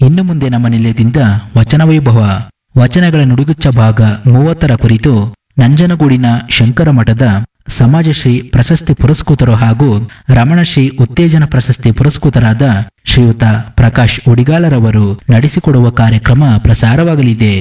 ಇನ್ನು ಮುಂದೆ ನಮ್ಮ ನಿಲಯದಿಂದ ವಚನ ವೈಭವ ವಚನಗಳ ನುಡಿಗುಚ್ಚ ಭಾಗ ಮೂವತ್ತರ ಕುರಿತು ನಂಜನಗೂಡಿನ ಶಂಕರ ಮಠದ ಸಮಾಜಶ್ರೀ ಪ್ರಶಸ್ತಿ ಪುರಸ್ಕೃತರು ಹಾಗೂ ರಮಣಶ್ರೀ ಉತ್ತೇಜನ ಪ್ರಶಸ್ತಿ ಪುರಸ್ಕೃತರಾದ ಶ್ರೀಯುತ ಪ್ರಕಾಶ್ ಉಡಿಗಾಲರವರು ನಡೆಸಿಕೊಡುವ ಕಾರ್ಯಕ್ರಮ ಪ್ರಸಾರವಾಗಲಿದೆ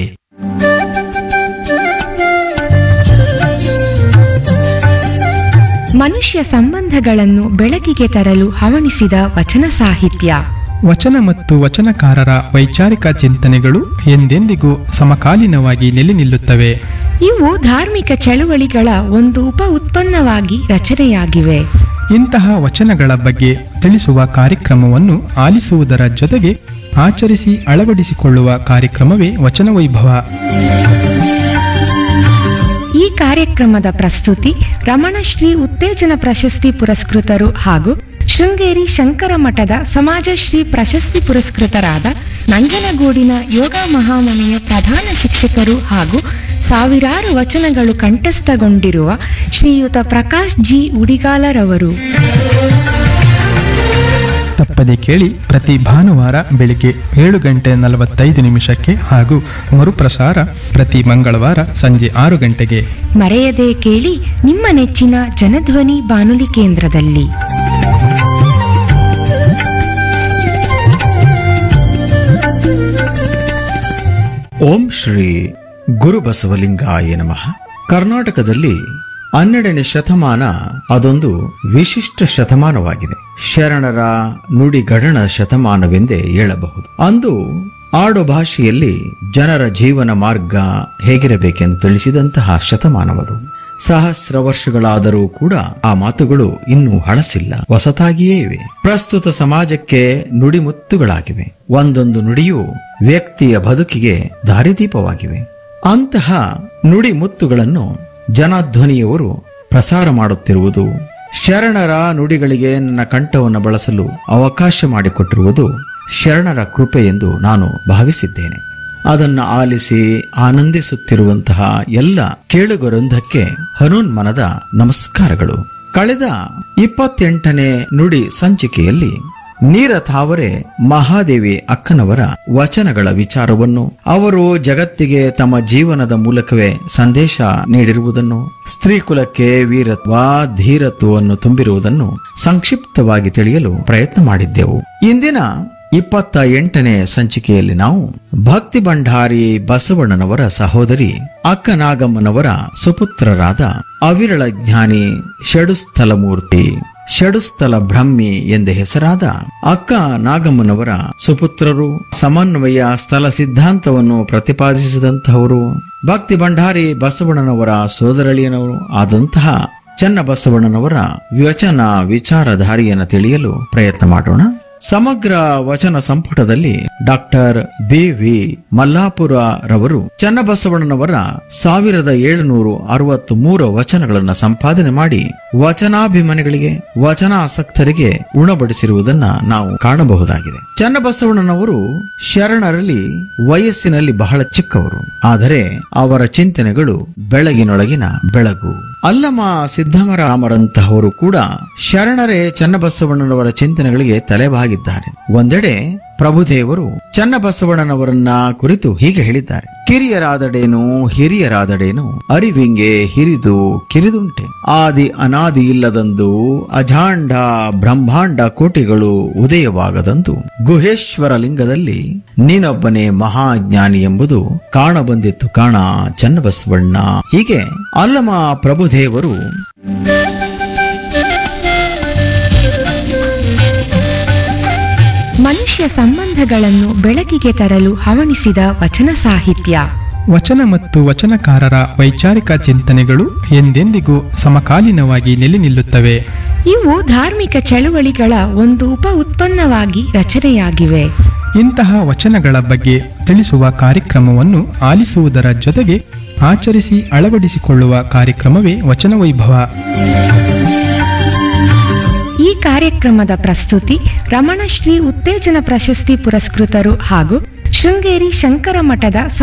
ಮನುಷ್ಯ ಸಂಬಂಧಗಳನ್ನು ಬೆಳಕಿಗೆ ತರಲು ಹವಣಿಸಿದ ವಚನ ಸಾಹಿತ್ಯ ವಚನ ಮತ್ತು ವಚನಕಾರರ ವೈಚಾರಿಕ ಚಿಂತನೆಗಳು ಎಂದೆಂದಿಗೂ ಸಮಕಾಲೀನವಾಗಿ ನೆಲೆ ನಿಲ್ಲುತ್ತವೆ ಇವು ಧಾರ್ಮಿಕ ಚಳುವಳಿಗಳ ಒಂದು ಉಪ ಉತ್ಪನ್ನವಾಗಿ ರಚನೆಯಾಗಿವೆ ಇಂತಹ ವಚನಗಳ ಬಗ್ಗೆ ತಿಳಿಸುವ ಕಾರ್ಯಕ್ರಮವನ್ನು ಆಲಿಸುವುದರ ಜೊತೆಗೆ ಆಚರಿಸಿ ಅಳವಡಿಸಿಕೊಳ್ಳುವ ಕಾರ್ಯಕ್ರಮವೇ ವಚನ ವೈಭವ ಈ ಕಾರ್ಯಕ್ರಮದ ಪ್ರಸ್ತುತಿ ರಮಣಶ್ರೀ ಉತ್ತೇಜನ ಪ್ರಶಸ್ತಿ ಪುರಸ್ಕೃತರು ಹಾಗೂ ಶೃಂಗೇರಿ ಶಂಕರ ಮಠದ ಸಮಾಜಶ್ರೀ ಪ್ರಶಸ್ತಿ ಪುರಸ್ಕೃತರಾದ ನಂಜನಗೂಡಿನ ಯೋಗ ಮಹಾಮನೆಯ ಪ್ರಧಾನ ಶಿಕ್ಷಕರು ಹಾಗೂ ಸಾವಿರಾರು ವಚನಗಳು ಕಂಠಸ್ಥಗೊಂಡಿರುವ ಶ್ರೀಯುತ ಪ್ರಕಾಶ್ ಜಿ ಉಡಿಗಾಲರವರು ತಪ್ಪದೆ ಕೇಳಿ ಪ್ರತಿ ಭಾನುವಾರ ಬೆಳಿಗ್ಗೆ ಏಳು ಗಂಟೆ ನಲವತ್ತೈದು ನಿಮಿಷಕ್ಕೆ ಹಾಗೂ ಮರುಪ್ರಸಾರ ಪ್ರತಿ ಮಂಗಳವಾರ ಸಂಜೆ ಆರು ಗಂಟೆಗೆ ಮರೆಯದೆ ಕೇಳಿ ನಿಮ್ಮ ನೆಚ್ಚಿನ ಜನಧ್ವನಿ ಬಾನುಲಿ ಕೇಂದ್ರದಲ್ಲಿ ಓಂ ಶ್ರೀ ಗುರುಬಸವಲಿಂಗಾಯ ನಮಃ ಕರ್ನಾಟಕದಲ್ಲಿ ಹನ್ನೆರಡನೇ ಶತಮಾನ ಅದೊಂದು ವಿಶಿಷ್ಟ ಶತಮಾನವಾಗಿದೆ ಶರಣರ ನುಡಿಗಡಣ ಶತಮಾನವೆಂದೇ ಹೇಳಬಹುದು ಅಂದು ಆಡು ಭಾಷೆಯಲ್ಲಿ ಜನರ ಜೀವನ ಮಾರ್ಗ ಹೇಗಿರಬೇಕೆಂದು ತಿಳಿಸಿದಂತಹ ಶತಮಾನವದು ಸಹಸ್ರ ವರ್ಷಗಳಾದರೂ ಕೂಡ ಆ ಮಾತುಗಳು ಇನ್ನೂ ಹಳಸಿಲ್ಲ ಹೊಸತಾಗಿಯೇ ಇವೆ ಪ್ರಸ್ತುತ ಸಮಾಜಕ್ಕೆ ನುಡಿಮುತ್ತುಗಳಾಗಿವೆ ಒಂದೊಂದು ನುಡಿಯು ವ್ಯಕ್ತಿಯ ಬದುಕಿಗೆ ದಾರಿದೀಪವಾಗಿವೆ ಅಂತಹ ನುಡಿಮುತ್ತುಗಳನ್ನು ಜನಧ್ವನಿಯವರು ಪ್ರಸಾರ ಮಾಡುತ್ತಿರುವುದು ಶರಣರ ನುಡಿಗಳಿಗೆ ನನ್ನ ಕಂಠವನ್ನು ಬಳಸಲು ಅವಕಾಶ ಮಾಡಿಕೊಟ್ಟಿರುವುದು ಶರಣರ ಕೃಪೆ ಎಂದು ನಾನು ಭಾವಿಸಿದ್ದೇನೆ ಅದನ್ನು ಆಲಿಸಿ ಆನಂದಿಸುತ್ತಿರುವಂತಹ ಎಲ್ಲ ಕೇಳುಗರೊಂದಕ್ಕೆ ಹನುನ್ಮನದ ನಮಸ್ಕಾರಗಳು ಕಳೆದ ಇಪ್ಪತ್ತೆಂಟನೇ ನುಡಿ ಸಂಚಿಕೆಯಲ್ಲಿ ನೀರ ತಾವರೆ ಮಹಾದೇವಿ ಅಕ್ಕನವರ ವಚನಗಳ ವಿಚಾರವನ್ನು ಅವರು ಜಗತ್ತಿಗೆ ತಮ್ಮ ಜೀವನದ ಮೂಲಕವೇ ಸಂದೇಶ ನೀಡಿರುವುದನ್ನು ಸ್ತ್ರೀ ಕುಲಕ್ಕೆ ವೀರತ್ವ ಧೀರತ್ವವನ್ನು ತುಂಬಿರುವುದನ್ನು ಸಂಕ್ಷಿಪ್ತವಾಗಿ ತಿಳಿಯಲು ಪ್ರಯತ್ನ ಮಾಡಿದ್ದೆವು ಇಂದಿನ ಇಪ್ಪತ್ತ ಎಂಟನೇ ಸಂಚಿಕೆಯಲ್ಲಿ ನಾವು ಭಕ್ತಿ ಭಂಡಾರಿ ಬಸವಣ್ಣನವರ ಸಹೋದರಿ ಅಕ್ಕ ನಾಗಮ್ಮನವರ ಸುಪುತ್ರರಾದ ಅವಿರಳ ಜ್ಞಾನಿ ಷಡುಸ್ಥಲ ಮೂರ್ತಿ ಷಡುಸ್ಥಲ ಬ್ರಹ್ಮಿ ಎಂದೇ ಹೆಸರಾದ ಅಕ್ಕ ನಾಗಮ್ಮನವರ ಸುಪುತ್ರರು ಸಮನ್ವಯ ಸ್ಥಳ ಸಿದ್ಧಾಂತವನ್ನು ಪ್ರತಿಪಾದಿಸಿದಂತಹವರು ಭಕ್ತಿ ಭಂಡಾರಿ ಬಸವಣ್ಣನವರ ಸೋದರಳಿಯನವರು ಆದಂತಹ ಚನ್ನಬಸವಣ್ಣನವರ ವಚನ ವಿಚಾರಧಾರಿಯನ್ನು ತಿಳಿಯಲು ಪ್ರಯತ್ನ ಮಾಡೋಣ ಸಮಗ್ರ ವಚನ ಸಂಪುಟದಲ್ಲಿ ಡಾಕ್ಟರ್ ಬಿ ವಿ ಮಲ್ಲಾಪುರ ರವರು ಚನ್ನಬಸವಣ್ಣನವರ ಸಾವಿರದ ಏಳುನೂರು ಅರವತ್ತು ಮೂರು ವಚನಗಳನ್ನು ಸಂಪಾದನೆ ಮಾಡಿ ವಚನಾಭಿಮಾನಿಗಳಿಗೆ ವಚನಾಸಕ್ತರಿಗೆ ಉಣಬಡಿಸಿರುವುದನ್ನ ನಾವು ಕಾಣಬಹುದಾಗಿದೆ ಚನ್ನಬಸವಣ್ಣನವರು ಶರಣರಲ್ಲಿ ವಯಸ್ಸಿನಲ್ಲಿ ಬಹಳ ಚಿಕ್ಕವರು ಆದರೆ ಅವರ ಚಿಂತನೆಗಳು ಬೆಳಗಿನೊಳಗಿನ ಬೆಳಗು ಅಲ್ಲಮ ಸಿದ್ದಮರಾಮರಂತಹವರು ಕೂಡ ಶರಣರೇ ಚನ್ನಬಸವಣ್ಣನವರ ಚಿಂತನೆಗಳಿಗೆ ತಲೆಬಾಗಿದ್ದಾರೆ ಒಂದೆಡೆ ಪ್ರಭುದೇವರು ಚನ್ನಬಸವಣ್ಣನವರನ್ನ ಕುರಿತು ಹೀಗೆ ಹೇಳಿದ್ದಾರೆ ಕಿರಿಯರಾದಡೇನು ಹಿರಿಯರಾದಡೇನು ಅರಿವಿಂಗೆ ಹಿರಿದು ಕಿರಿದುಂಟೆ ಆದಿ ಅನಾದಿ ಇಲ್ಲದಂದು ಅಜಾಂಡ ಬ್ರಹ್ಮಾಂಡ ಕೋಟಿಗಳು ಉದಯವಾಗದಂದು ಗುಹೇಶ್ವರ ಲಿಂಗದಲ್ಲಿ ನೀನೊಬ್ಬನೇ ಮಹಾಜ್ಞಾನಿ ಎಂಬುದು ಕಾಣಬಂದಿತ್ತು ಕಾಣ ಚನ್ನಬಸವಣ್ಣ ಹೀಗೆ ಅಲ್ಲಮ ಪ್ರಭುದೇವರು ಮನುಷ್ಯ ಸಂಬಂಧಗಳನ್ನು ಬೆಳಕಿಗೆ ತರಲು ಹವಣಿಸಿದ ವಚನ ಸಾಹಿತ್ಯ ವಚನ ಮತ್ತು ವಚನಕಾರರ ವೈಚಾರಿಕ ಚಿಂತನೆಗಳು ಎಂದೆಂದಿಗೂ ಸಮಕಾಲೀನವಾಗಿ ನೆಲೆ ನಿಲ್ಲುತ್ತವೆ ಇವು ಧಾರ್ಮಿಕ ಚಳುವಳಿಗಳ ಒಂದು ಉಪ ಉತ್ಪನ್ನವಾಗಿ ರಚನೆಯಾಗಿವೆ ಇಂತಹ ವಚನಗಳ ಬಗ್ಗೆ ತಿಳಿಸುವ ಕಾರ್ಯಕ್ರಮವನ್ನು ಆಲಿಸುವುದರ ಜೊತೆಗೆ ಆಚರಿಸಿ ಅಳವಡಿಸಿಕೊಳ್ಳುವ ಕಾರ್ಯಕ್ರಮವೇ ವಚನ ವೈಭವ ಈ ಕಾರ್ಯಕ್ರಮದ ಪ್ರಸ್ತುತಿ ರಮಣಶ್ರೀ ಉತ್ತೇಜನ ಪ್ರಶಸ್ತಿ ಪುರಸ್ಕೃತರು ಹಾಗೂ ಶೃಂಗೇರಿ ಶಂಕರ ಮಠದ